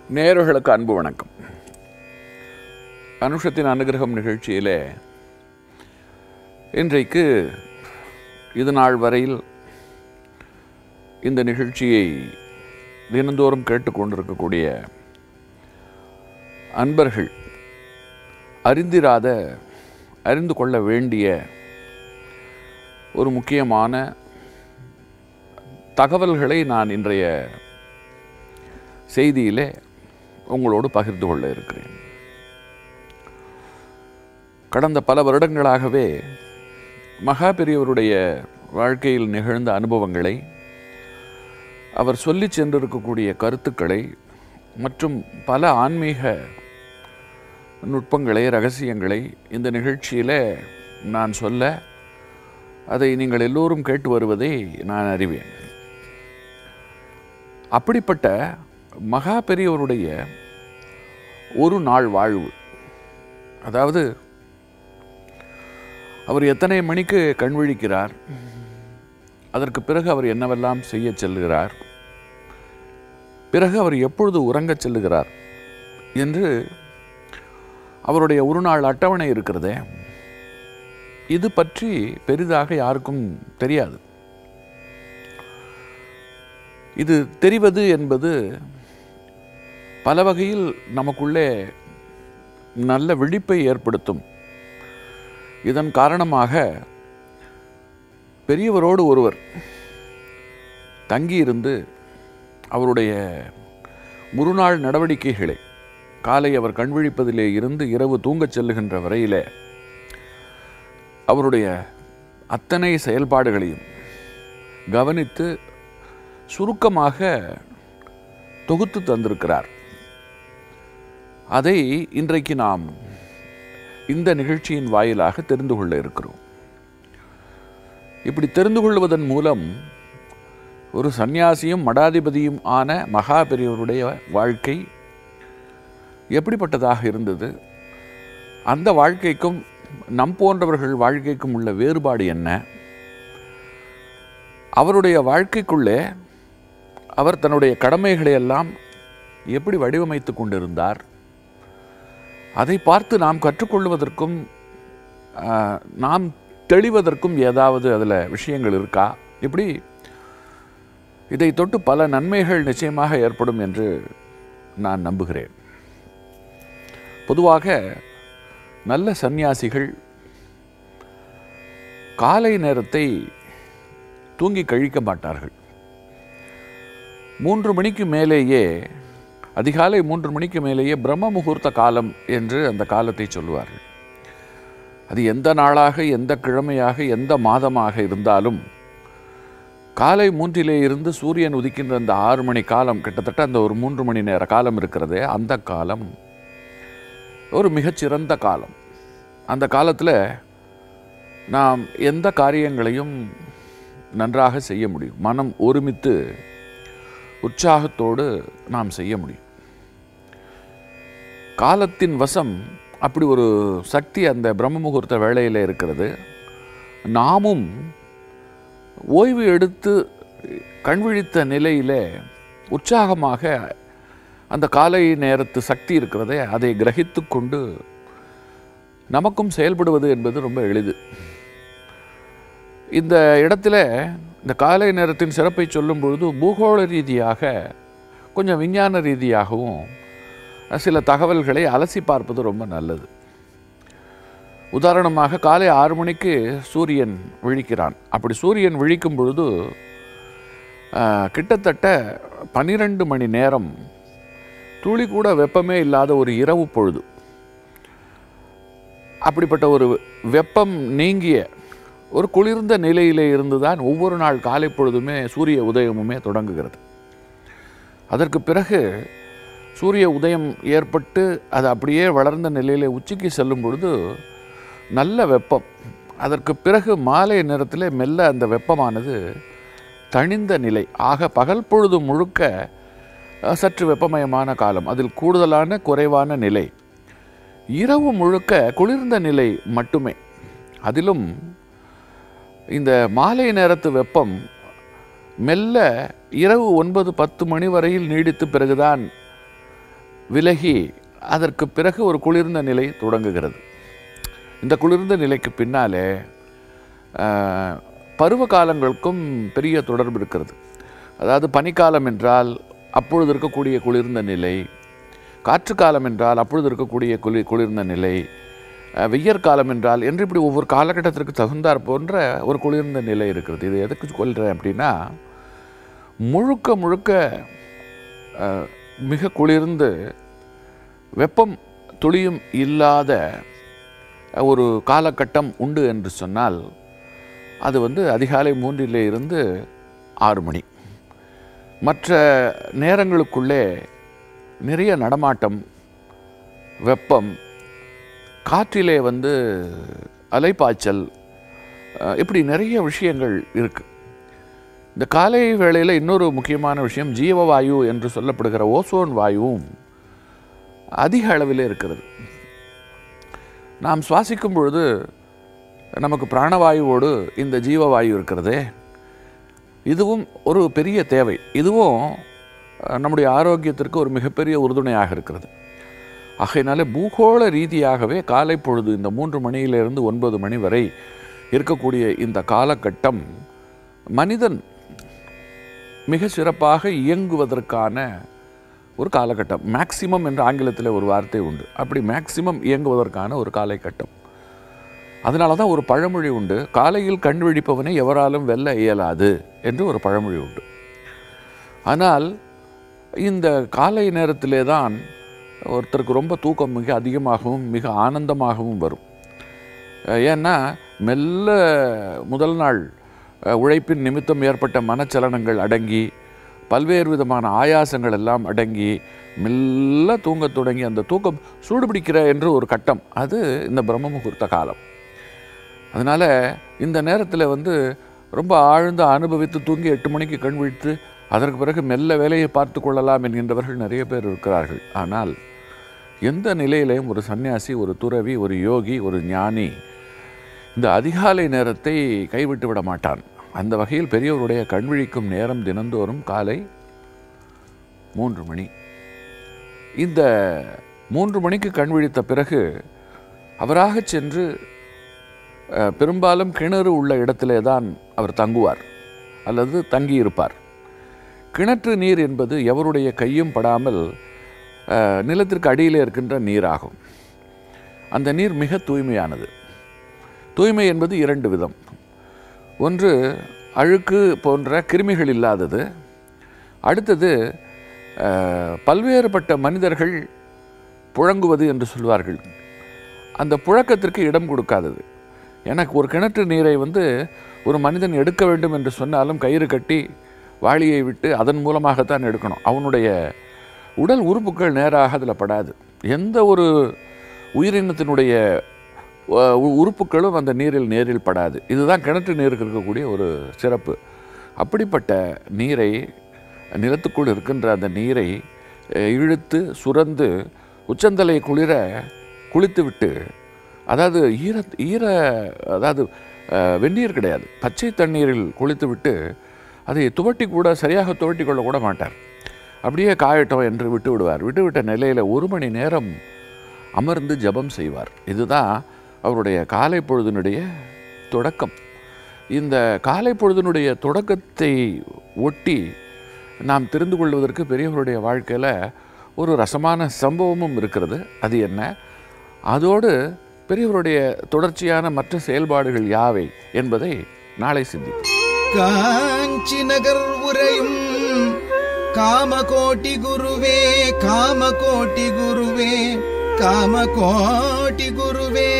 நேயர்களுக்கு அன்பு வணக்கம் அனுஷத்தின் அனுகிரகம் நிகழ்ச்சியிலே இன்றைக்கு இது நாள் வரையில் இந்த நிகழ்ச்சியை தினந்தோறும் கேட்டுக்கொண்டிருக்கக்கூடிய அன்பர்கள் அறிந்திராத அறிந்து கொள்ள வேண்டிய ஒரு முக்கியமான தகவல்களை நான் இன்றைய செய்தியிலே உங்களோடு பகிர்ந்து கொள்ள இருக்கிறேன் கடந்த பல வருடங்களாகவே மகா பெரியவருடைய வாழ்க்கையில் நிகழ்ந்த அனுபவங்களை அவர் சொல்லிச் சென்றிருக்கக்கூடிய கருத்துக்களை மற்றும் பல ஆன்மீக நுட்பங்களை ரகசியங்களை இந்த நிகழ்ச்சியில் நான் சொல்ல அதை நீங்கள் எல்லோரும் கேட்டு வருவதை நான் அறிவேன் அப்படிப்பட்ட மகா பெரியவருடைய ஒரு நாள் வாழ்வு அதாவது அவர் எத்தனை மணிக்கு கண் விழிக்கிறார் அதற்கு பிறகு அவர் என்னவெல்லாம் செய்ய செல்கிறார் பிறகு அவர் எப்பொழுது உறங்கச் செல்லுகிறார் என்று அவருடைய ஒரு நாள் அட்டவணை இருக்கிறதே இது பற்றி பெரிதாக யாருக்கும் தெரியாது இது தெரிவது என்பது பல வகையில் நமக்குள்ளே நல்ல விழிப்பை ஏற்படுத்தும் இதன் காரணமாக பெரியவரோடு ஒருவர் தங்கியிருந்து அவருடைய முருநாள் நடவடிக்கைகளை காலை அவர் கண்விழிப்பதிலே இருந்து இரவு தூங்கச் செல்லுகின்ற வரையிலே அவருடைய அத்தனை செயல்பாடுகளையும் கவனித்து சுருக்கமாக தொகுத்து தந்திருக்கிறார் அதை இன்றைக்கு நாம் இந்த நிகழ்ச்சியின் வாயிலாக தெரிந்து கொள்ள இருக்கிறோம் இப்படி தெரிந்து கொள்வதன் மூலம் ஒரு சந்நியாசியும் மடாதிபதியும் ஆன மகா பெரியவருடைய வாழ்க்கை எப்படிப்பட்டதாக இருந்தது அந்த வாழ்க்கைக்கும் நம் போன்றவர்கள் வாழ்க்கைக்கும் உள்ள வேறுபாடு என்ன அவருடைய வாழ்க்கைக்குள்ளே அவர் தன்னுடைய கடமைகளை எல்லாம் எப்படி வடிவமைத்து கொண்டிருந்தார் அதை பார்த்து நாம் கற்றுக்கொள்வதற்கும் ஆஹ், நாம் தெளிவதற்கும் ஏதாவது அதில் விஷயங்கள் இருக்கா இப்படி இதை தொட்டு பல நன்மைகள் நிச்சயமாக ஏற்படும் என்று நான் நம்புகிறேன் பொதுவாக நல்ல சந்நியாசிகள் காலை நேரத்தை தூங்கி கழிக்க மாட்டார்கள் மூன்று மணிக்கு மேலேயே அதிகாலை மூன்று மணிக்கு மேலேயே பிரம்ம முகூர்த்த காலம் என்று அந்த காலத்தை சொல்லுவார்கள் அது எந்த நாளாக எந்த கிழமையாக எந்த மாதமாக இருந்தாலும் காலை மூன்றிலே இருந்து சூரியன் உதிக்கின்ற அந்த ஆறு மணி காலம் கிட்டத்தட்ட அந்த ஒரு மூன்று மணி நேர காலம் இருக்கிறதே அந்த காலம் ஒரு மிகச்சிறந்த காலம் அந்த காலத்தில் நாம் எந்த காரியங்களையும் நன்றாக செய்ய முடியும் மனம் ஒருமித்து உற்சாகத்தோடு நாம் செய்ய முடியும் காலத்தின் வசம் அப்படி ஒரு சக்தி அந்த பிரம்ம முகூர்த்த வேளையில் இருக்கிறது நாமும் ஓய்வு எடுத்து கண்விழித்த நிலையிலே உற்சாகமாக அந்த காலை நேரத்து சக்தி இருக்கிறதே அதை கிரகித்து கொண்டு நமக்கும் செயல்படுவது என்பது ரொம்ப எளிது இந்த இடத்துல இந்த காலை நேரத்தின் சிறப்பை சொல்லும் பொழுது பூகோள ரீதியாக கொஞ்சம் விஞ்ஞான ரீதியாகவும் சில தகவல்களை அலசி பார்ப்பது ரொம்ப நல்லது உதாரணமாக காலை ஆறு மணிக்கு சூரியன் விழிக்கிறான் அப்படி சூரியன் விழிக்கும் பொழுது ஆஹ், கிட்டத்தட்ட பன்னிரண்டு மணி நேரம் துளி கூட வெப்பமே இல்லாத ஒரு இரவு பொழுது அப்படிப்பட்ட ஒரு வெப்பம் நீங்கிய ஒரு குளிர்ந்த நிலையிலே இருந்துதான் ஒவ்வொரு நாள் காலை பொழுதுமே சூரிய உதயமுமே தொடங்குகிறது அதற்கு பிறகு சூரிய உதயம் ஏற்பட்டு அது அப்படியே வளர்ந்த நிலையிலே உச்சிக்கு செல்லும் பொழுது நல்ல வெப்பம் அதற்கு பிறகு மாலை நேரத்தில் மெல்ல அந்த வெப்பமானது தணிந்த நிலை ஆக பகல் பொழுது முழுக்க அஹ், சற்று வெப்பமயமான காலம் அதில் கூடுதலான குறைவான நிலை இரவு முழுக்க குளிர்ந்த நிலை மட்டுமே அதிலும் இந்த மாலை நேரத்து வெப்பம் மெல்ல இரவு ஒன்பது பத்து மணி வரையில் நீடித்து பிறகுதான் விலகி அதற்கு பிறகு ஒரு குளிர்ந்த நிலை தொடங்குகிறது இந்த குளிர்ந்த நிலைக்கு பின்னாலே ஆஹ், பருவ காலங்களுக்கும் பெரிய தொடர்பு இருக்கிறது அதாவது பனிக்காலம் என்றால் அப்பொழுது இருக்கக்கூடிய குளிர்ந்த நிலை காற்று காலம் என்றால் அப்பொழுது இருக்கக்கூடிய குளிர் குளிர்ந்த நிலை அஹ், வெய்யற் காலம் என்றால் என்று இப்படி ஒவ்வொரு காலகட்டத்திற்கு தகுந்தாற் போன்ற ஒரு குளிர்ந்த நிலை இருக்கிறது இது எதுக்கு கொள்கிறேன் அப்படின்னா முழுக்க முழுக்க அஹ், மிக குளிர்ந்து வெப்பம் துளியும் இல்லாத ஒரு காலகட்டம் உண்டு என்று சொன்னால் அது வந்து அதிகாலை மூன்றிலே இருந்து ஆறு மணி மற்ற நேரங்களுக்குள்ளே நிறைய நடமாட்டம் வெப்பம் காற்றிலே வந்து அலைப்பாய்ச்சல் அஹ், இப்படி நிறைய விஷயங்கள் இருக்கு இந்த காலை வேளையில் இன்னொரு முக்கியமான விஷயம் ஜீவவாயு என்று சொல்லப்படுகிற ஓசோன் வாயுவும் அதிக அளவில் இருக்கிறது நாம் சுவாசிக்கும் பொழுது நமக்கு பிராணவாயுவோடு இந்த ஜீவவாயு இருக்கிறதே இதுவும் ஒரு பெரிய தேவை இதுவும் அஹ், நம்முடைய ஆரோக்கியத்திற்கு ஒரு மிகப்பெரிய உறுதுணையாக இருக்கிறது ஆகையினால பூகோள ரீதியாகவே காலை பொழுது இந்த மூன்று மணியிலிருந்து ஒன்பது மணி வரை இருக்கக்கூடிய இந்த காலகட்டம் மனிதன் மிக சிறப்பாக இயங்குவதற்கான ஒரு காலகட்டம் மேக்சிமம் என்ற ஆங்கிலத்தில் ஒரு வார்த்தை உண்டு அப்படி மேக்சிமம் இயங்குவதற்கான ஒரு காலகட்டம் அதனால தான் ஒரு பழமொழி உண்டு காலையில் கண் விழிப்பவனை எவராலும் வெல்ல இயலாது என்று ஒரு பழமொழி உண்டு ஆனால் இந்த காலை நேரத்திலே தான் ஒருத்தருக்கு ரொம்ப தூக்கம் மிக அதிகமாகவும் மிக ஆனந்தமாகவும் வரும் அஹ் ஏன்னா மெல்ல முதல் நாள் அஹ், உழைப்பின் நிமித்தம் ஏற்பட்ட மனச்சலனங்கள் அடங்கி பல்வேறு விதமான ஆயாசங்கள் எல்லாம் அடங்கி மெல்ல தூங்கத் தொடங்கி அந்த தூக்கம் சூடுபிடிக்கிற என்று ஒரு கட்டம் அது இந்த பிரம்ம முகூர்த்த காலம் அதனால் இந்த நேரத்தில் வந்து ரொம்ப ஆழ்ந்து அனுபவித்து தூங்கி எட்டு மணிக்கு கண் விழித்து அதற்கு பிறகு மெல்ல வேலையை பார்த்து கொள்ளலாம் என்கின்றவர்கள் நிறைய பேர் இருக்கிறார்கள் ஆனால் எந்த நிலையிலையும் ஒரு சன்னியாசி ஒரு துறவி ஒரு யோகி ஒரு ஞானி இந்த அதிகாலை நேரத்தை கைவிட்டு விட மாட்டான் அந்த வகையில் பெரியவருடைய கண் விழிக்கும் நேரம் தினந்தோறும் காலை மூன்று மணி இந்த மூன்று மணிக்கு கண் விழித்த பிறகு அவராக சென்று அஹ், பெரும்பாலும் கிணறு உள்ள இடத்திலே தான் அவர் தங்குவார் அல்லது தங்கியிருப்பார் கிணற்று நீர் என்பது எவருடைய கையும் படாமல் அஹ், நிலத்திற்கு அடியிலே இருக்கின்ற நீராகும் அந்த நீர் மிக தூய்மையானது தூய்மை என்பது இரண்டு விதம் ஒன்று அழுக்கு போன்ற கிருமிகள் இல்லாதது அடுத்தது அஹ், பல்வேறுபட்ட மனிதர்கள் புழங்குவது என்று சொல்வார்கள் அந்த புழக்கத்திற்கு இடம் கொடுக்காதது எனக்கு ஒரு கிணற்று நீரை வந்து ஒரு மனிதன் எடுக்க வேண்டும் என்று சொன்னாலும் கயிறு கட்டி வாளியை விட்டு அதன் மூலமாகத்தான் எடுக்கணும் அவனுடைய உடல் உறுப்புகள் நேராக அதில் படாது எந்த ஒரு உயிரினத்தினுடைய அஹ், உ- உறுப்புகளும் அந்த நீரில் நேரில் படாது இதுதான் கிணற்று நீருக்கு இருக்கக்கூடிய ஒரு சிறப்பு அப்படிப்பட்ட நீரை நிலத்துக்குள் இருக்கின்ற அந்த நீரை அஹ், இழுத்து சுரந்து உச்சந்தலை குளிர குளித்துவிட்டு அதாவது ஈர ஈர அதாவது அஹ், வெந்நீர் கிடையாது பச்சை தண்ணீரில் குளித்துவிட்டு அதை துவட்டி கூட சரியாக துவட்டி கொள்ள கூட மாட்டார் அப்படியே காயட்டும் என்று விட்டு விடுவார் விட்டு விட்ட நிலையில் ஒரு மணி நேரம் அமர்ந்து ஜெபம் செய்வார் இதுதான் அவருடைய காலை பொழுதினுடைய தொடக்கம் இந்த காலை பொழுதினுடைய தொடக்கத்தை ஒட்டி நாம் தெரிந்து கொள்வதற்கு பெரியவருடைய வாழ்க்கையில் ஒரு ரசமான சம்பவமும் இருக்கிறது அது என்ன அதோடு பெரியவருடைய தொடர்ச்சியான மற்ற செயல்பாடுகள் யாவை என்பதை நாளை சிந்திப்போம் காஞ்சி நகர் உரையும் காமகோட்டி குருவே காமகோட்டி குருவே காமகோட்டி குருவே